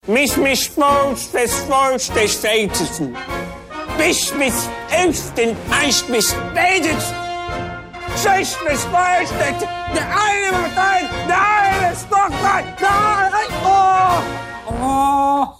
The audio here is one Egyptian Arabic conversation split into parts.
Mich misvolgens des volks des fetesten. Bis mis elften eist mis betet. Zes mis vuisten. De eine partij, de eine stokpartij. De eine... Oh! Oh!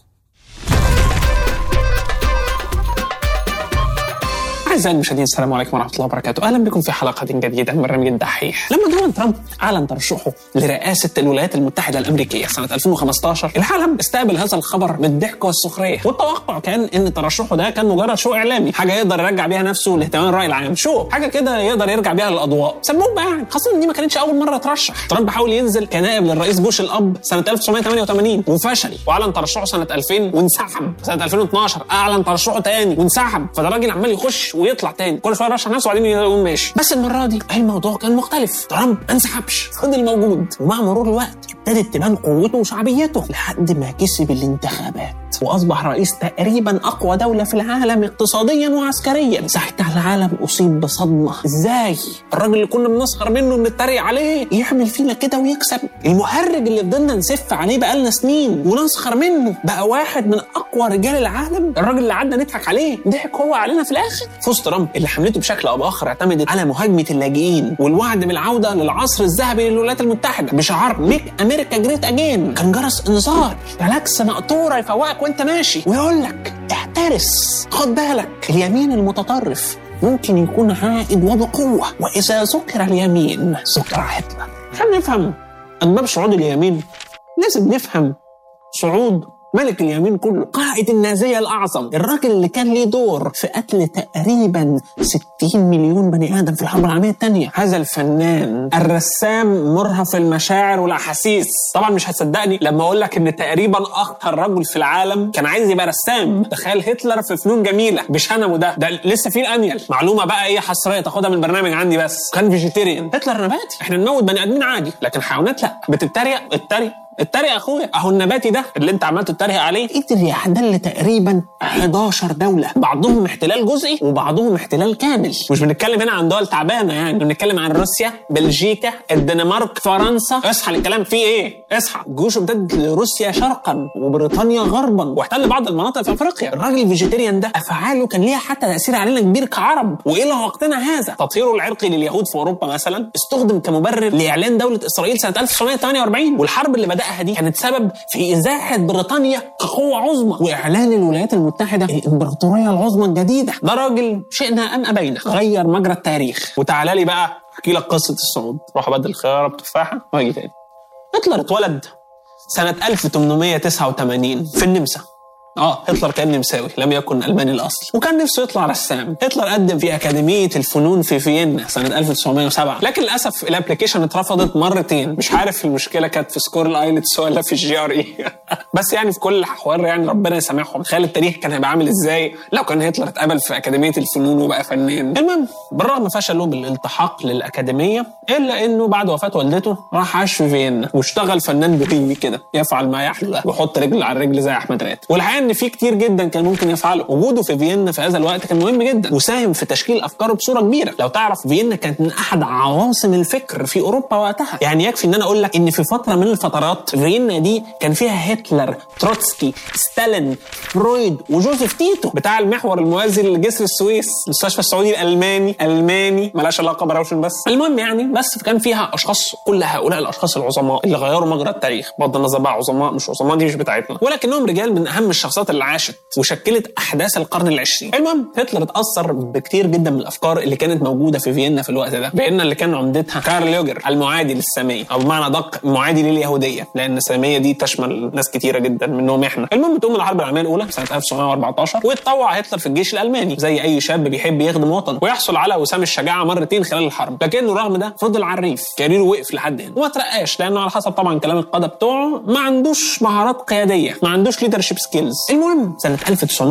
أعزائي المشاهدين السلام عليكم ورحمة الله وبركاته أهلا بكم في حلقة جديدة من برنامج الدحيح لما دونالد ترامب أعلن ترشحه لرئاسة الولايات المتحدة الأمريكية سنة 2015 العالم استقبل هذا الخبر بالضحك والسخرية والتوقع كان أن ترشحه ده كان مجرد شو إعلامي حاجة يقدر يرجع بيها نفسه لاهتمام الرأي العام شو حاجة كده يقدر يرجع بيها للأضواء سموه بقى يعني خاصة إن دي ما كانتش أول مرة ترشح ترامب حاول ينزل كنائب للرئيس بوش الأب سنة 1988 وفشل وأعلن ترشحه سنة 2000 وانسحب سنة 2012 أعلن ترشحه تاني وانسحب فده راجل عمال يخش ويطلع تاني كل شويه يرشح نفسه وبعدين يقوم ماشي بس المره دي الموضوع كان مختلف ترامب ما انسحبش فضل موجود ومع مرور الوقت ابتدت تبان قوته وشعبيته لحد ما كسب الانتخابات واصبح رئيس تقريبا اقوى دوله في العالم اقتصاديا وعسكريا ساعتها العالم اصيب بصدمه ازاي الراجل اللي كنا بنسخر منه بنتريق عليه يعمل فينا كده ويكسب المهرج اللي فضلنا نسف عليه بقالنا سنين ونسخر منه بقى واحد من اقوى رجال العالم الراجل اللي قعدنا نضحك عليه ضحك هو علينا في الاخر فوز ترامب اللي حملته بشكل او باخر اعتمدت على مهاجمه اللاجئين والوعد بالعوده للعصر الذهبي للولايات المتحده بشعار ميك امريكا جريت اجين كان جرس انذار ريلاكس مقطوره يفوقك وانت ماشي ويقول لك احترس خد بالك اليمين المتطرف ممكن يكون عائد وبقوه واذا ذكر اليمين ذكر هتلر عشان نفهم اسباب صعود اليمين لازم نفهم صعود ملك اليمين كله قائد النازية الأعظم الراجل اللي كان ليه دور في قتل تقريبا 60 مليون بني آدم في الحرب العالمية الثانية هذا الفنان الرسام مرهف المشاعر والأحاسيس طبعا مش هتصدقني لما أقول لك إن تقريبا أكتر رجل في العالم كان عايز يبقى رسام تخيل هتلر في فنون جميلة بشنمه ده ده لسه في الأنيل معلومة بقى إيه حصرية تاخدها من البرنامج عندي بس كان فيجيتيريان هتلر نباتي احنا نموت بني آدمين عادي لكن حيوانات لا بتتريق اتريق اتريق يا اخويا اهو النباتي ده اللي انت عمال تتريق عليه قدر يحتل تقريبا 11 دوله بعضهم احتلال جزئي وبعضهم احتلال كامل مش بنتكلم هنا عن دول تعبانه يعني بنتكلم عن روسيا بلجيكا الدنمارك فرنسا اصحى الكلام فيه ايه اصحى جيوشه امتد لروسيا شرقا وبريطانيا غربا واحتل بعض المناطق في افريقيا الراجل الفيجيتيريان ده افعاله كان ليها حتى تاثير علينا كبير كعرب والى وقتنا هذا تطهيره العرقي لليهود في اوروبا مثلا استخدم كمبرر لاعلان دوله اسرائيل سنه 1948 والحرب اللي بدأ بدأها دي كانت سبب في إزاحة بريطانيا كقوة عظمى وإعلان الولايات المتحدة الإمبراطورية العظمى الجديدة ده راجل شئنا أم أبينا غير مجرى التاريخ وتعالى لي بقى أحكي لك قصة الصعود روح أبدل خيارة بتفاحة وأجي تاني هتلر اتولد سنة 1889 في النمسا اه هتلر كان نمساوي لم يكن الماني الاصل وكان نفسه يطلع رسام هتلر قدم في اكاديميه الفنون في فيينا سنه 1907 لكن للاسف الابلكيشن اترفضت مرتين مش عارف المشكله كانت في سكور الايلتس ولا في الجي ار اي بس يعني في كل الاحوال يعني ربنا يسامحهم تخيل التاريخ كان هيبقى عامل ازاي لو كان هتلر اتقبل في اكاديميه الفنون وبقى فنان المهم بالرغم فشله بالالتحاق للاكاديميه الا انه بعد وفاه والدته راح عاش في فيينا واشتغل فنان بوهيمي كده يفعل ما يحلى ويحط رجل على رجل زي احمد راتب والحقيقه ان في كتير جدا كان ممكن يفعله وجوده في فيينا في هذا الوقت كان مهم جدا وساهم في تشكيل افكاره بصوره كبيره لو تعرف فيينا كانت من احد عواصم الفكر في اوروبا وقتها يعني يكفي ان انا اقول لك ان في فتره من الفترات فيينا دي كان فيها هتلر تروتسكي ستالين فرويد وجوزيف تيتو بتاع المحور الموازي لجسر السويس المستشفى السعودي الالماني الماني ملهاش علاقه براوشن بس المهم يعني بس كان فيها اشخاص كل هؤلاء الاشخاص العظماء اللي غيروا مجرى التاريخ بغض النظر بقى عظماء مش عظماء دي مش بتاعتنا ولكنهم رجال من اهم الشخصيات اللي عاشت وشكلت احداث القرن العشرين المهم هتلر اتاثر بكتير جدا من الافكار اللي كانت موجوده في فيينا في الوقت ده فيينا اللي كان عمدتها كارل يوجر المعادي للساميه او بمعنى دق معادي لليهوديه لان الساميه دي تشمل ناس كتيره جدا منهم احنا المهم تقوم الحرب العالميه الاولى سنه 1914 ويتطوع هتلر في الجيش الالماني زي اي شاب بيحب يخدم وطنه ويحصل على وسام الشجاعه مرتين خلال الحرب لكنه رغم ده فضل على الريف كاريره وقف لحد هنا وما ترقاش لانه على حسب طبعا كلام القاده بتوعه ما عندوش مهارات قياديه ما عندوش ليدرشيب سكيلز المهم سنه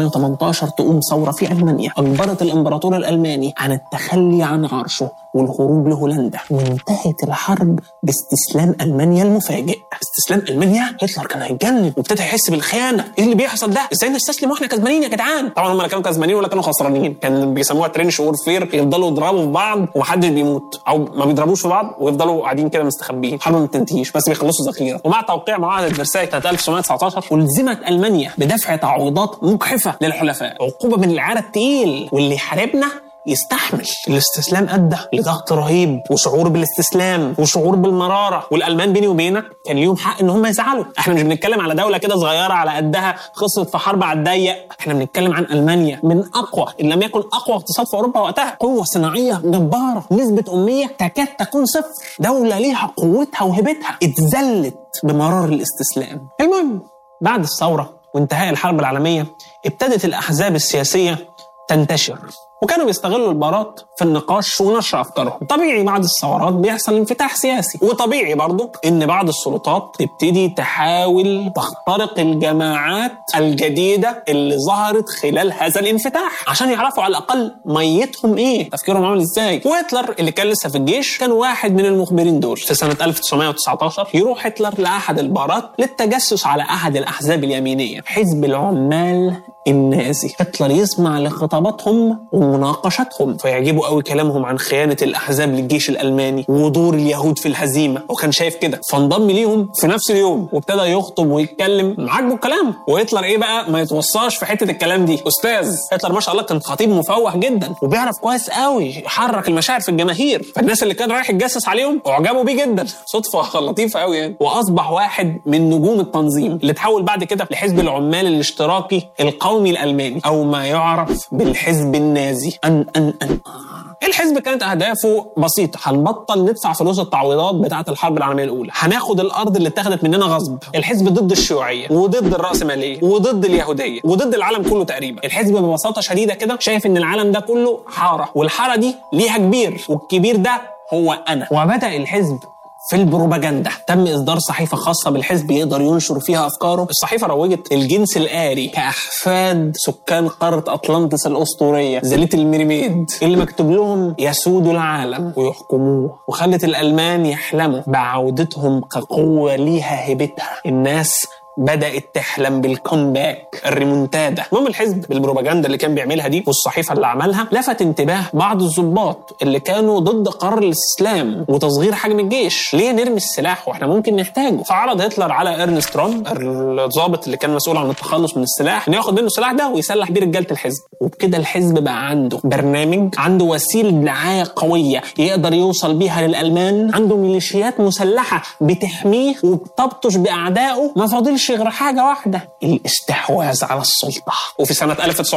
1918 تقوم ثوره في المانيا اجبرت الامبراطور الالماني عن التخلي عن عرشه والهروب لهولندا وانتهت الحرب باستسلام المانيا المفاجئ استسلام المانيا هتلر كان هيتجنن وابتدى يحس بالخيانه ايه اللي بيحصل ده ازاي نستسلم واحنا كسبانين يا جدعان طبعا هم لا كانوا كسبانين ولا كانوا خسرانين كان بيسموها ترينش وورفير يفضلوا يضربوا في بعض ومحدش بيموت او ما بيضربوش في بعض ويفضلوا قاعدين كده مستخبيين الحرب ما بتنتهيش بس بيخلصوا ذخيره ومع توقيع معاهده فرساي سنه 1919 الزمت المانيا بدفع تعويضات مجحفه للحلفاء عقوبه من العار التقيل واللي يحاربنا يستحمل الاستسلام ادى لضغط رهيب وشعور بالاستسلام وشعور بالمراره والالمان بيني وبينك كان ليهم حق ان هم يزعلوا احنا مش بنتكلم على دوله كده صغيره على قدها خسرت في حرب على الضيق احنا بنتكلم عن المانيا من اقوى ان لم يكن اقوى اقتصاد في اوروبا وقتها قوه صناعيه جباره نسبه اميه تكاد تكون صفر دوله ليها قوتها وهيبتها اتذلت بمرار الاستسلام المهم بعد الثوره وانتهاء الحرب العالميه ابتدت الاحزاب السياسيه تنتشر وكانوا بيستغلوا البارات في النقاش ونشر افكارهم طبيعي بعد الثورات بيحصل انفتاح سياسي وطبيعي برضو ان بعض السلطات تبتدي تحاول تخترق الجماعات الجديده اللي ظهرت خلال هذا الانفتاح عشان يعرفوا على الاقل ميتهم ايه تفكيرهم عامل ازاي وهتلر اللي كان لسه في الجيش كان واحد من المخبرين دول في سنه 1919 يروح هتلر لاحد البارات للتجسس على احد الاحزاب اليمينيه حزب العمال النازي هتلر يسمع لخطاباتهم ومناقشتهم فيعجبه قوي كلامهم عن خيانة الأحزاب للجيش الألماني ودور اليهود في الهزيمة وكان شايف كده فانضم ليهم في نفس اليوم وابتدى يخطب ويتكلم عاجبه الكلام وهتلر إيه بقى ما يتوصاش في حتة الكلام دي أستاذ هتلر ما شاء الله كان خطيب مفوه جدا وبيعرف كويس قوي يحرك المشاعر في الجماهير فالناس اللي كان رايح يتجسس عليهم اعجبوا بيه جدا صدفة لطيفة قوي يعني وأصبح واحد من نجوم التنظيم اللي تحول بعد كده لحزب العمال الاشتراكي القومي الألماني أو ما يعرف بالحزب النازي أن أن أن الحزب كانت اهدافه بسيطه هنبطل ندفع فلوس التعويضات بتاعه الحرب العالميه الاولى هناخد الارض اللي اتاخدت مننا غصب الحزب ضد الشيوعيه وضد الراسماليه وضد اليهوديه وضد العالم كله تقريبا الحزب ببساطه شديده كده شايف ان العالم ده كله حاره والحاره دي ليها كبير والكبير ده هو انا وبدا الحزب في البروباجندا تم اصدار صحيفه خاصه بالحزب يقدر ينشر فيها افكاره الصحيفه روجت الجنس الآري كاحفاد سكان قاره اطلانتس الاسطوريه ذا ليتل ميرميد اللي مكتوب لهم يسودوا العالم ويحكموه وخلت الالمان يحلموا بعودتهم كقوه ليها هيبتها الناس بدات تحلم بالكومباك الريمونتادا المهم الحزب بالبروباجندا اللي كان بيعملها دي والصحيفه اللي عملها لفت انتباه بعض الضباط اللي كانوا ضد قرار الاستسلام وتصغير حجم الجيش ليه نرمي السلاح واحنا ممكن نحتاجه فعرض هتلر على ارنست رون الضابط اللي كان مسؤول عن التخلص من السلاح انه ياخد منه السلاح ده ويسلح بيه رجاله الحزب وبكده الحزب بقى عنده برنامج عنده وسيله دعايه قويه يقدر يوصل بيها للالمان عنده ميليشيات مسلحه بتحميه وبتبطش باعدائه ما فاضلش غير حاجه واحده الاستحواذ على السلطه وفي سنه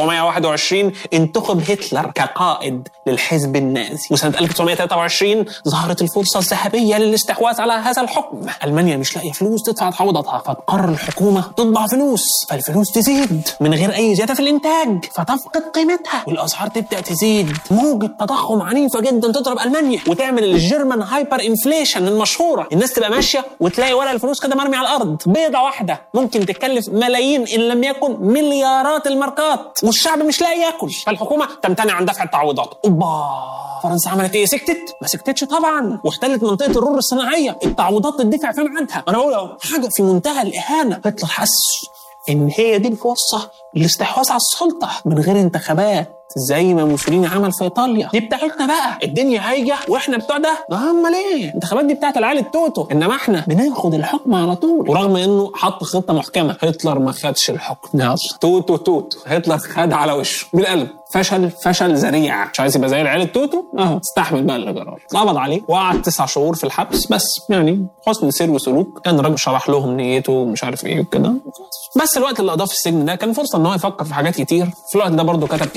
1921 انتخب هتلر كقائد للحزب النازي وسنه 1923 ظهرت الفرصه الذهبيه للاستحواذ على هذا الحكم المانيا مش لاقيه فلوس تدفع تعويضاتها فتقرر الحكومه تطبع فلوس فالفلوس تزيد من غير اي زياده في الانتاج فتفقد قيمتها والاسعار تبدا تزيد موجه تضخم عنيفه جدا تضرب المانيا وتعمل الجيرمان هايبر انفليشن المشهوره الناس تبقى ماشيه وتلاقي ورق الفلوس كده مرمي على الارض بيضه واحده ممكن تكلف ملايين ان لم يكن مليارات الماركات والشعب مش لاقي ياكل فالحكومه تمتنع عن دفع التعويضات اوبا فرنسا عملت ايه؟ سكتت؟ ما سكتتش طبعا واحتلت منطقه الرور الصناعيه، التعويضات تدفع في ميعادها، انا بقول أهو، حاجه في منتهى الاهانه، هتلر حس ان هي دي الفرصه للاستحواذ على السلطه من غير انتخابات زي ما موسوليني عمل في ايطاليا دي بتاعتنا بقى الدنيا هايجه واحنا بتوع ده امال ايه الانتخابات دي بتاعت العيال التوتو انما احنا بناخد الحكم على طول ورغم انه حط خطه محكمه هتلر ما خدش الحكم يلا توتو توتو هتلر خد على وشه بالقلب فشل فشل ذريع مش عايز يبقى زي العيال التوتو اهو استحمل بقى الاجرار اتقبض عليه وقعد تسع شهور في الحبس بس يعني حسن سير وسلوك كان الراجل شرح لهم نيته ومش عارف ايه وكده بس الوقت اللي قضاه في السجن ده كان فرصه ان هو يفكر في حاجات كتير في الوقت ده برضه كتب كتابه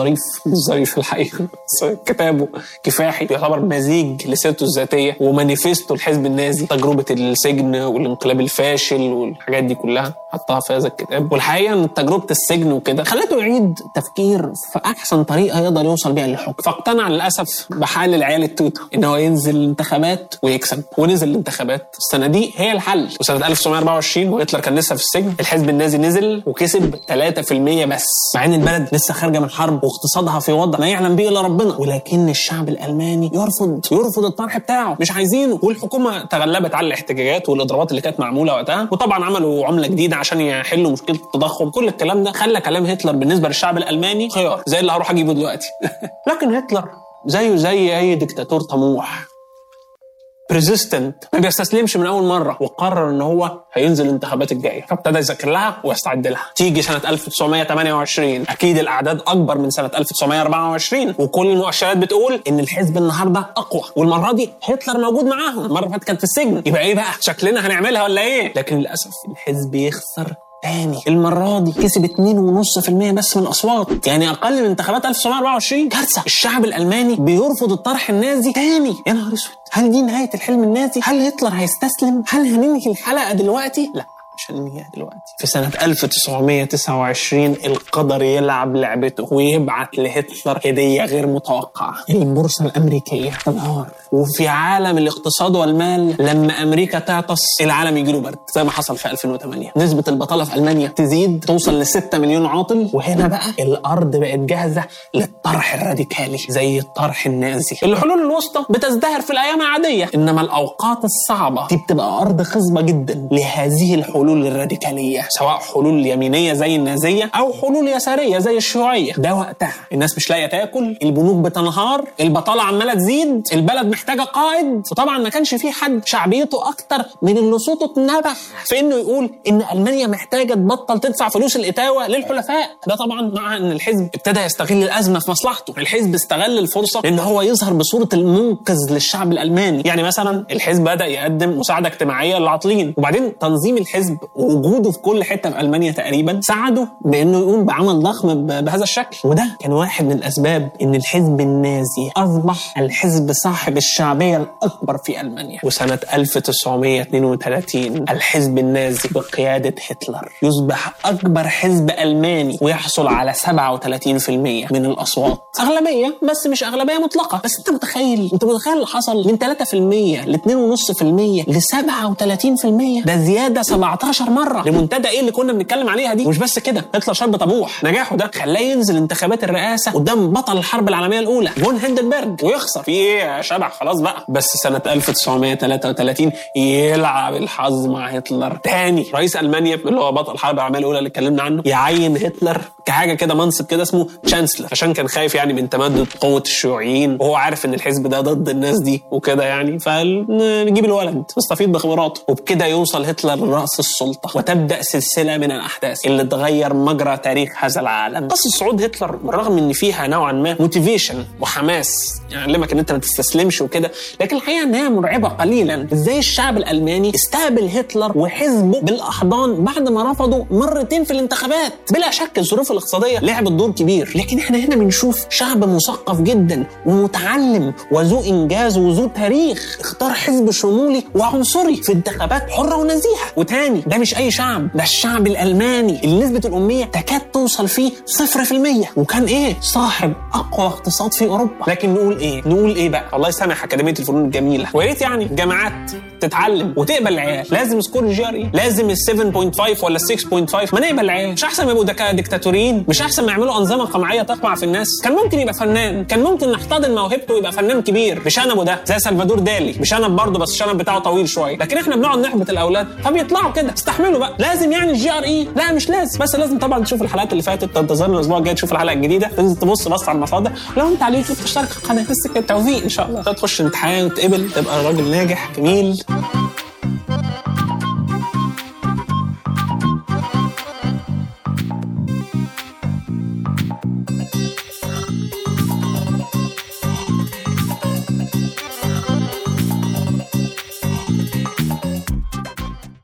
ظريف مش ظريف الحقيقه بس كتابه كفاحي يعتبر مزيج لسيرته الذاتيه ومانيفيستو الحزب النازي تجربه السجن والانقلاب الفاشل والحاجات دي كلها حطها في هذا الكتاب والحقيقه ان تجربه السجن وكده خلته يعيد تفكير في احسن طريقه يقدر يوصل بيها للحكم فاقتنع للاسف بحال العيال التوتو ان هو ينزل الانتخابات ويكسب ونزل الانتخابات الصناديق هي الحل وسنه 1924 وهتلر كان لسه في السجن الحزب النازي نزل وكسب 3% بس مع ان البلد لسه خارجه من حرب واقتصادها في وضع لا يعلم به الا ربنا ولكن الشعب الالماني يرفض يرفض الطرح بتاعه مش عايزينه والحكومه تغلبت على الاحتجاجات والاضرابات اللي كانت معموله وقتها وطبعا عملوا عمله جديده عشان يحلوا مشكله التضخم كل الكلام ده خلى كلام هتلر بالنسبه للشعب الالماني خيار زي اللي هروح اجيبه دلوقتي لكن هتلر زيه زي اي دكتاتور طموح بريزيستنت ما بيستسلمش من اول مره وقرر ان هو هينزل الانتخابات الجايه فابتدى يذاكر لها ويستعد لها تيجي سنه 1928 اكيد الاعداد اكبر من سنه 1924 وكل المؤشرات بتقول ان الحزب النهارده اقوى والمره دي هتلر موجود معاهم المره اللي فاتت كانت في السجن يبقى ايه بقى شكلنا هنعملها ولا ايه لكن للاسف الحزب يخسر تاني المرة دي كسب 2.5% بس من الأصوات يعني أقل من انتخابات 1924 كارثة الشعب الألماني بيرفض الطرح النازي تاني يا نهار أسود هل دي نهاية الحلم النازي؟ هل هتلر هيستسلم؟ هل هننهي الحلقة دلوقتي؟ لا مش هننهيها دلوقتي في سنة 1929 القدر يلعب لعبته ويبعت لهتلر هدية غير متوقعة البورصة الأمريكية تنهار وفي عالم الاقتصاد والمال لما أمريكا تعطس العالم يجيله برد زي ما حصل في 2008 نسبة البطالة في ألمانيا تزيد توصل ل 6 مليون عاطل وهنا بقى الأرض بقت جاهزة للطرح الراديكالي زي الطرح النازي الحلول الوسطى بتزدهر في الأيام العادية إنما الأوقات الصعبة دي بتبقى أرض خصبة جدا لهذه الحلول الراديكالية سواء حلول يمينية زي النازية أو حلول يسارية زي الشيوعية ده وقتها الناس مش لاقية تاكل البنوك بتنهار البطالة عمالة تزيد البلد محتاجة قائد وطبعا ما كانش في حد شعبيته أكتر من اللي صوته اتنبح في إنه يقول إن ألمانيا محتاجة تبطل تدفع فلوس الإتاوة للحلفاء ده طبعا مع إن الحزب ابتدى يستغل الأزمة في مصلحته الحزب استغل الفرصة إن هو يظهر بصورة المنقذ للشعب الألماني يعني مثلا الحزب بدأ يقدم مساعدة اجتماعية للعاطلين وبعدين تنظيم الحزب ووجوده في كل حته في المانيا تقريبا ساعده بانه يقوم بعمل ضخم بهذا الشكل وده كان واحد من الاسباب ان الحزب النازي اصبح الحزب صاحب الشعبيه الاكبر في المانيا وسنه 1932 الحزب النازي بقياده هتلر يصبح اكبر حزب الماني ويحصل على 37% من الاصوات اغلبيه بس مش اغلبيه مطلقه بس انت متخيل انت متخيل اللي حصل من 3% ل 2.5% ل 37% ده زياده 17 مره لمنتدى ايه اللي كنا بنتكلم عليها دي مش بس كده هتلر شاب طموح نجاحه ده خلاه ينزل انتخابات الرئاسه قدام بطل الحرب العالميه الاولى فون هندنبرج ويخسر في ايه يا شبح خلاص بقى بس سنه 1933 يلعب الحظ مع هتلر تاني رئيس المانيا اللي هو بطل الحرب العالميه الاولى اللي اتكلمنا عنه يعين هتلر كحاجه كده منصب كده اسمه تشانسلر عشان كان خايف يعني من تمدد قوه الشيوعيين وهو عارف ان الحزب ده ضد الناس دي وكده يعني فنجيب الولد نستفيد بخبراته وبكده يوصل هتلر لراس السلطه وتبدا سلسله من الاحداث اللي تغير مجرى تاريخ هذا العالم قصه صعود هتلر بالرغم ان فيها نوعا ما موتيفيشن وحماس يعلمك ان انت ما تستسلمش وكده لكن الحقيقه ان هي مرعبه قليلا ازاي الشعب الالماني استقبل هتلر وحزبه بالاحضان بعد ما رفضوا مرتين في الانتخابات بلا شك الظروف الاقتصاديه لعبت دور كبير لكن احنا هنا بنشوف شعب مثقف جدا ومتعلم وذو انجاز وذو تاريخ اختار حزب شمولي وعنصري في انتخابات حره ونزيهه وتاني ده مش اي شعب ده الشعب الالماني اللي نسبه الاميه تكاد توصل فيه 0% وكان ايه صاحب اقوى اقتصاد في اوروبا لكن نقول ايه نقول ايه بقى الله يسامح اكاديميه الفنون الجميله ويا ريت يعني الجامعات تتعلم وتقبل العيال لازم سكور جي ار اي لازم ال 7.5 ولا 6.5 ما نقبل العيال مش احسن ما يبقوا دكا- دكتاتوريين مش احسن ما يعملوا انظمه قمعيه تقمع في الناس كان ممكن يبقى فنان كان ممكن نحتضن موهبته ويبقى فنان كبير بشنبه ده زي سلفادور دالي بشنب برضه بس الشنب بتاعه طويل شويه لكن احنا بنقعد نحبط الاولاد فبيطلعوا كده استحملوا بقى لازم يعني الجي ار اي لا مش لازم بس لازم طبعا تشوف الحلقات اللي فاتت تنتظرنا الاسبوع الجاي تشوف الحلقه الجديده تنزل تبص بس على المصادر لو انت على اليوتيوب تشترك في القناه بس كده توفيق ان شاء الله تخش امتحان وتقبل تبقى راجل ناجح جميل